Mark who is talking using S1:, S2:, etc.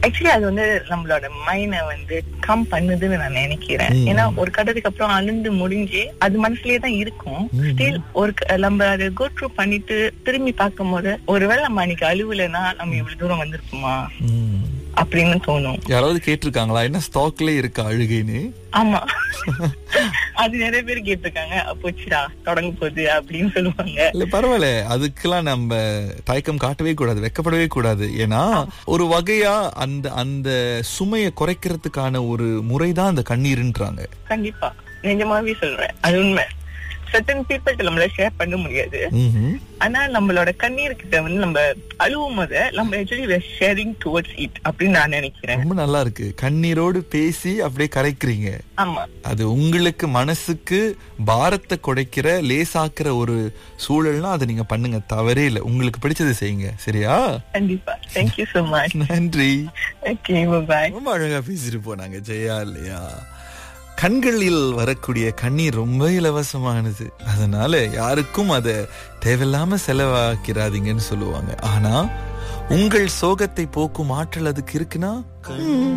S1: Actually அது வந்து நம்மளோட மைண்ட வந்து கம் பண்ணுதுன்னு நான் நினைக்கிறேன்
S2: ம்.
S1: ஏன்னா ஒரு கட்டத்துக்கு அப்புறம் அழுந்து முடிஞ்சு அது மனசுலயே தான் இருக்கும்
S2: ம்.
S1: ஸ்டில் ஒரு க- நம்ம அதை கோ த்ரூ பண்ணிட்டு திரும்பி பார்க்கும் போது ஒருவேளை நம்ம அன்னைக்கு அழுவலைன்னா நம்ம இவ்வளவு தூரம் வந்திருப்போமா
S2: ம்.
S1: அப்படின்னு தோணும்
S2: யாராவது கேட்டிருக்காங்களா என்ன ஸ்டாக்ல இருக்கா அழுகைன்னு
S1: ஆமா அது நிறைய பேர் கேட்டிருக்காங்க அப்போச்சுடா தொடங்க போகுது அப்படின்னு சொல்லுவாங்க
S2: இல்ல பரவாயில்ல அதுக்கெல்லாம் நம்ம தயக்கம் காட்டவே கூடாது வெக்கப்படவே கூடாது ஏன்னா ஒரு வகையா அந்த அந்த சுமையை குறைக்கிறதுக்கான ஒரு முறைதான் அந்த கண்ணீர்ன்றாங்க
S1: கண்டிப்பா நிஜமாவே சொல்றேன் அது உண்மை சர்டன் பீப்புள் நம்மள ஷேர் பண்ண முடியாது
S2: ம்ஹும்.
S1: ஆனா நம்மளோட கண்ணீர் கிட்ட வந்து நம்ம அழுவும் போது நம்ம ஆக்சுவலி ஷேரிங் டுவர்ட்ஸ் இட் அப்படின்னு நான் நினைக்கிறேன்
S2: ரொம்ப நல்லா இருக்கு கண்ணீரோடு பேசி அப்படியே கரைக்கிறீங்க
S1: ஆமா
S2: அது உங்களுக்கு மனசுக்கு பாரத்தை குறைக்கிற லேசாக்குற ஒரு சூழல்னா அதை நீங்க பண்ணுங்க தவறே இல்லை உங்களுக்கு பிடிச்சதை செய்யுங்க சரியா
S1: கண்டிப்பா தேங்க்யூ so மச்
S2: நன்றி
S1: ஓகே பாய்
S2: ரொம்ப அழகா பேசிட்டு போனாங்க ஜெயா இல்லையா கண்களில் வரக்கூடிய கண்ணீர் ரொம்ப இலவசமானது அதனால யாருக்கும் அதை தேவையில்லாம செலவாக்கிறாதீங்கன்னு சொல்லுவாங்க ஆனா உங்கள் சோகத்தை போக்கும் ஆற்றல் அதுக்கு இருக்குன்னா ம்,